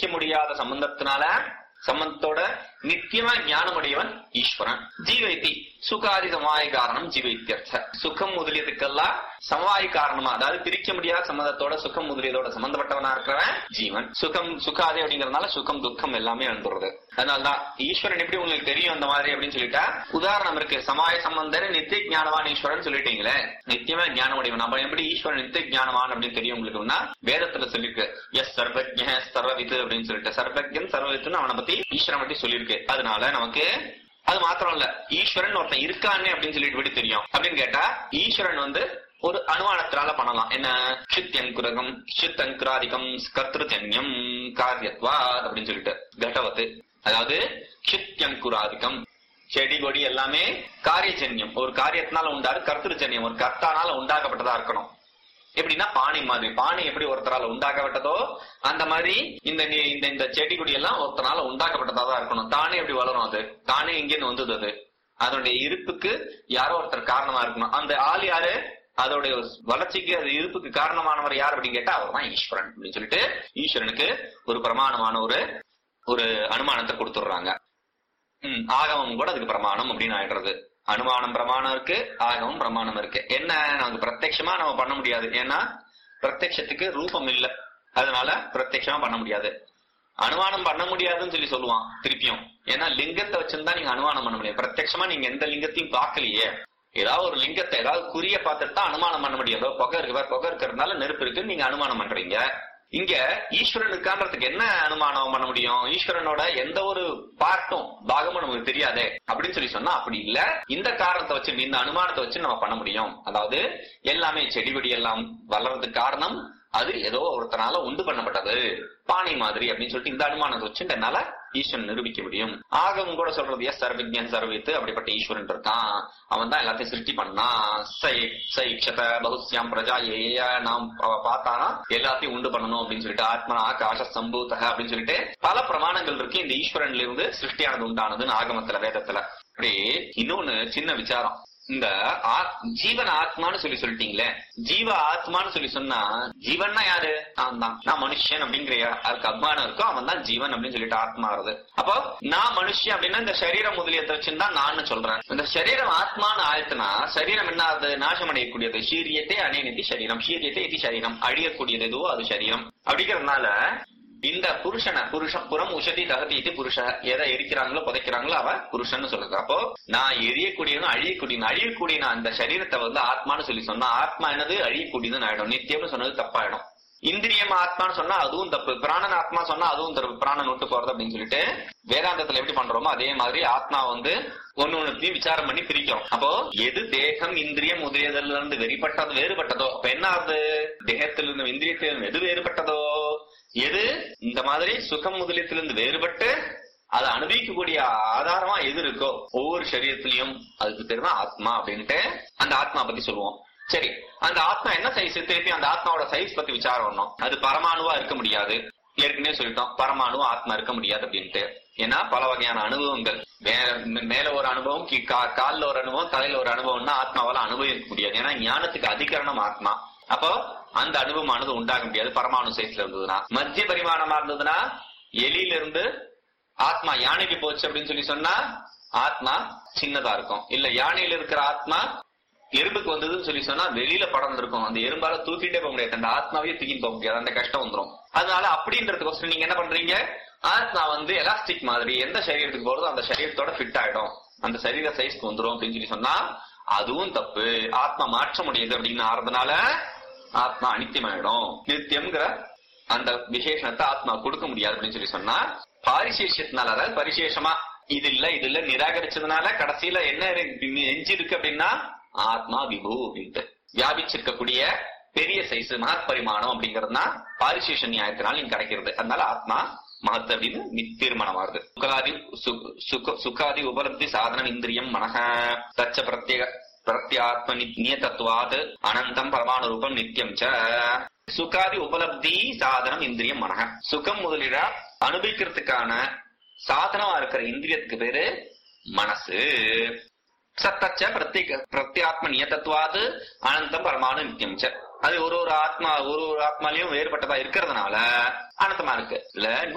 முடியாத சம்பந்தத்தினால சம்பந்தத்தோட நித்தியமா ஞானமுடையவன் ஈஸ்வரன் ஜீவைத்தி சுகாதி சமாய காரணம் ஜீவைத்தியர்த்த சுகம் முதலியதுக்கெல்லாம் சமாய காரணமா அதாவது பிரிக்க முடியாத சம்பந்தத்தோட சுகம் முதலியதோட சம்பந்தப்பட்டவனா இருக்கிறவன் ஜீவன் சுகம் சுகாதி அப்படிங்கறதுனால சுகம் துக்கம் எல்லாமே வந்துடுறது அதனாலதான் ஈஸ்வரன் எப்படி உங்களுக்கு தெரியும் அந்த மாதிரி அப்படின்னு சொல்லிட்டா உதாரணம் இருக்கு சமாய சம்பந்தர் நித்திய ஞானவான் ஈஸ்வரன் சொல்லிட்டீங்களே நித்தியமா ஞானமுடையவன் நம்ம எப்படி ஈஸ்வரன் நித்திய ஞானவான் அப்படின்னு தெரியும் உங்களுக்குன்னா வேதத்துல சொல்லிருக்கு எஸ் சர்வஜ சர்வவித்து அப்படின்னு சொல்லிட்டு சர்வஜன் சர்வவித்துன்னு அவனை பத்தி ஈஸ்வரன் பத்தி சொல்லியிருக்கு அதனால நமக்கு அது மாத்திரம் இல்ல ஈஸ்வரன் ஒருத்தன் இருக்கானே அப்படின்னு சொல்லிட்டு எப்படி தெரியும் அப்படின்னு கேட்டா ஈஸ்வரன் வந்து ஒரு அனுமானத்தினால பண்ணலாம் என்ன சித்தங்குரகம் சித்தங்குராதிகம் கர்த்திருஜன்யம் காரியத்வா அப்படின்னு சொல்லிட்டு கடவத்து அதாவது சித்தியங்குராதிகம் செடி கொடி எல்லாமே காரியஜன்யம் ஒரு காரியத்தினால உண்டாரு கர்த்திருஜன்யம் ஒரு கர்த்தானால உண்டாக்கப்பட்டதா இருக்கணும் எப்படின்னா பானை மாதிரி பானை எப்படி ஒருத்தரால உண்டாக்கப்பட்டதோ அந்த மாதிரி இந்த நி- இந்த இந்த செடி கொடி எல்லாம் ஒருத்தரால உண்டாக்கப்பட்டதா தான் இருக்கணும் தானே எப்படி வளரும் அது தானே எங்கேன்னு வந்தது அது அதனுடைய இருப்புக்கு யாரோ ஒருத்தர் காரணமா இருக்கணும் அந்த ஆள் யாரு அதோடைய வளர்ச்சிக்கு அது இருப்புக்கு காரணமானவர் யார் அப்படின்னு கேட்டா அவர் தான் ஈஸ்வரன் அப்படின்னு சொல்லிட்டு ஈஸ்வரனுக்கு ஒரு பிரமாணமான ஒரு ஒரு அனுமானத்தை கொடுத்துடுறாங்க ம், ஆகமம் கூட அதுக்கு பிரமாணம் அப்படின்னு ஆயிடுறது அனுமானம் பிரமாணம் இருக்கு ஆகமம் பிரமாணம் இருக்கு என்ன நமக்கு பிரத்யட்சமா நம்ம பண்ண முடியாது ஏன்னா பிரத்யட்சத்துக்கு ரூபம் இல்ல அதனால பிரத்யட்சமா பண்ண முடியாது அனுமானம் பண்ண முடியாதுன்னு சொல்லி சொல்லுவான் திருப்பியும் ஏன்னா லிங்கத்தை வச்சிருந்தா நீங்க அனுமானம் பண்ண முடியாது பிரத்யட்சமா நீங்க எந்த லிங்கத்தையும் பார்க்கலையே ஏதாவது ஒரு லிங்கத்தை ஏதாவது குறிய பார்த்துட்டு தான் அனுமானம் பண்ண முடியும் ஏதோ புகை இருக்கு பாரு, புகை இருக்கிறதுனால நெருப்பு இருக்குன்னு நீங்க அனுமானம் பண்றீங்க இங்க ஈஸ்வரனுக்கான்றதுக்கு என்ன அனுமானம் பண்ண முடியும் ஈஸ்வரனோட எந்த ஒரு பார்ட்டும் பாகமும் நமக்கு தெரியாதே அப்படின்னு சொல்லி சொன்னா அப்படி இல்ல இந்த காரணத்தை வச்சு இந்த அனுமானத்தை வச்சு நம்ம பண்ண முடியும் அதாவது எல்லாமே செடி கொடி எல்லாம் வளர்றதுக்கு காரணம் அது ஏதோ ஒருத்தனால உண்டு பண்ணப்பட்டது பானை மாதிரி அப்படின்னு சொல்லிட்டு இந்த அனுமானத்தை வச்சு என்னால ஈஸ்வரன் நிரூபிக்க முடியும் ஆகவும் கூட சொல்றது எஸ் சர்வஜன் சர்வித்து அப்படிப்பட்ட ஈஸ்வரன் இருக்கான் அவன் தான் எல்லாத்தையும் சிருஷ்டி பண்ணான் சை சைக்ஷத பகுஸ்யாம் பிரஜா ஏய நாம் அவ பார்த்தானா எல்லாத்தையும் உண்டு பண்ணணும் அப்படின்னு சொல்லிட்டு ஆத்மனா ஆகாஷ சம்பூதக அப்படின்னு சொல்லிட்டு பல பிரமாணங்கள் இருக்கு இந்த ஈஸ்வரன்ல இருந்து சிருஷ்டியானது உண்டானதுன்னு ஆகமத்துல வேதத்துல அப்படி இன்னொன்னு சின்ன விசாரம் இந்த ஆ- ஜீவன் ஆத்மான்னு சொல்லி சொல்லிட்டீங்களே ஜீவ ஆத்மான்னு சொல்லி சொன்னா ஜீவன்னா யாரு நான் தான் நான் மனுஷன் அப்படிங்கிற அதுக்கு அபிமானம் இருக்கோ அவன் தான் ஜீவன் அப்படின்னு சொல்லிட்டு ஆத்மா வருது அப்போ நான் மனுஷன் அப்படின்னா இந்த சரீரம் முதலியத்தை வச்சுதான் நான் சொல்றேன் இந்த சரீரம் ஆத்மான்னு ஆயிடுச்சுன்னா சரீரம் என்ன ஆகுது நாசம் அடையக்கூடியது சீரியத்தை அணையநிதி சரீரம் சீரியத்தை இது சரீரம் அழியக்கூடியது எதுவோ அது சரீரம் அப்படிங்கறதுனால இந்த புருஷனை புருஷன் புறம் உஷதி தகதி இது புருஷ எதை எரிக்கிறாங்களோ புதைக்கிறாங்களோ அவ புருஷன்னு சொல்லுது அப்போ நான் எரியக்கூடியவனும் அழியக்கூடியவன் அழியக்கூடிய நான் அந்த சரீரத்தை வந்து ஆத்மான்னு சொல்லி சொன்னா ஆத்மா என்னது அழியக்கூடியதுன்னு ஆயிடும் நித்தியம்னு சொன்னது தப்பாயிடும் இந்திரியம் ஆத்மான்னு சொன்னா அதுவும் தப்பு பிராணன் ஆத்மா சொன்னா அதுவும் தப்பு பிராணன் விட்டு போறது அப்படின்னு சொல்லிட்டு வேதாந்தத்துல எப்படி பண்றோமோ அதே மாதிரி ஆத்மா வந்து ஒன்னு ஒண்ணுத்தையும் விசாரம் பண்ணி பிரிக்கிறோம் அப்போ எது தேகம் இந்திரியம் முதலியதுல இருந்து வெறிப்பட்டது வேறுபட்டதோ அப்ப என்ன ஆகுது தேகத்திலிருந்து இந்திரியத்திலிருந்து எது வேறுபட்டதோ எது இந்த மாதிரி சுகம் முதலியத்திலிருந்து வேறுபட்டு அதை அனுபவிக்கக்கூடிய ஆதாரமா எது இருக்கோ ஒவ்வொரு சரீரத்திலையும் அதுக்கு பேர் தான் ஆத்மா அப்படின்ட்டு அந்த ஆத்மா பத்தி சொல்லுவோம் சரி அந்த ஆத்மா என்ன சைஸ் திருப்பி அந்த ஆத்மாவோட சைஸ் பத்தி விசாரம் பண்ணோம் அது பரமாணுவா இருக்க முடியாது ஏற்கனவே சொல்லிட்டோம் பரமாணு ஆத்மா இருக்க முடியாது அப்படின்ட்டு ஏன்னா பல வகையான அனுபவங்கள் மே- மேல ஒரு அனுபவம் கீ- கா- கால்ல ஒரு அனுபவம் தலையில ஒரு அனுபவம்னா ஆத்மாவால அனுபவிக்க முடியாது ஏன்னா ஞானத்துக்கு அதிகரணம் ஆத்மா அப்போ அந்த அனுபவமானது உண்டாக முடியாது பரமாணு சைஸ்ல இருந்ததுன்னா மத்திய பரிமாணமா இருந்ததுன்னா எலியில இருந்து ஆத்மா யானைக்கு போச்சு அப்படின்னு சொல்லி சொன்னா ஆத்மா சின்னதா இருக்கும் இல்ல யானையில இருக்கிற ஆத்மா எறும்புக்கு வந்ததுன்னு சொல்லி சொன்னா வெளியில படம் இருக்கும் அந்த எறும்பால தூக்கிட்டே போக முடியாது அந்த ஆத்மாவே தூக்கிட்டு போக முடியாது அந்த கஷ்டம் வந்துரும் அதனால அப்படின்றதுக்கோசரம் நீங்க என்ன பண்றீங்க ஆத்மா வந்து எலாஸ்டிக் மாதிரி எந்த சரீரத்துக்கு போறதோ அந்த சரீரத்தோட ஃபிட் ஆயிடும் அந்த சரீர சைஸ்க்கு வந்துரும் அப்படின்னு சொல்லி சொன்னா அதுவும் தப்பு ஆத்மா மாற்ற முடியுது அப்படின்னு ஆறதுனால ஆத்மா அனித்தியமாயிடும் நித்தியம்ங்கிற அந்த விசேஷத்தை ஆத்மா கொடுக்க முடியாது அப்படின்னு சொல்லி சொன்னா பாரிசேஷத்தினால அதாவது பரிசேஷமா இது இல்ல இது இல்ல நிராகரிச்சதுனால கடைசியில என்ன இருக்கு- எஞ்சி இருக்கு அப்படின்னா ஆத்மா விபு அப்படின்ட்டு வியாபிச்சிருக்கக்கூடிய பெரிய சைஸ் மகத் பரிமாணம் அப்படிங்கறதுனா பாரிசேஷ நியாயத்தினால் இங்க கிடைக்கிறது அதனால ஆத்மா மகத் அப்படின்னு நி- தீர்மானமாகுது சுகாதி சு- சுக- சுகாதி உபலப்தி சாதனம் இந்திரியம் மனக தச்ச பிரத்யேக பிரத்யாத்ம நியதத்துவாத் அனந்தம் பரமாணு ரூபம் நித்தியம் ச சுகாதி உபலப்தி சாதனம் இந்திரியம் மனக சுகம் முதலிட அனுபவிக்கிறதுக்கான சாதனமா இருக்கிற இந்திரியத்துக்கு பேரு மனசு சத்தச்ச பிரத்யேக பிரத்யாத்ம நியதத்துவாது அனந்தம் பரமாணு நித்தியம் ச அது ஒரு ஒரு ஆத்மா ஒரு ஒரு ஆத்மாலையும் வேறுபட்டதா இருக்கிறதுனால அனந்தமா இருக்கு இல்ல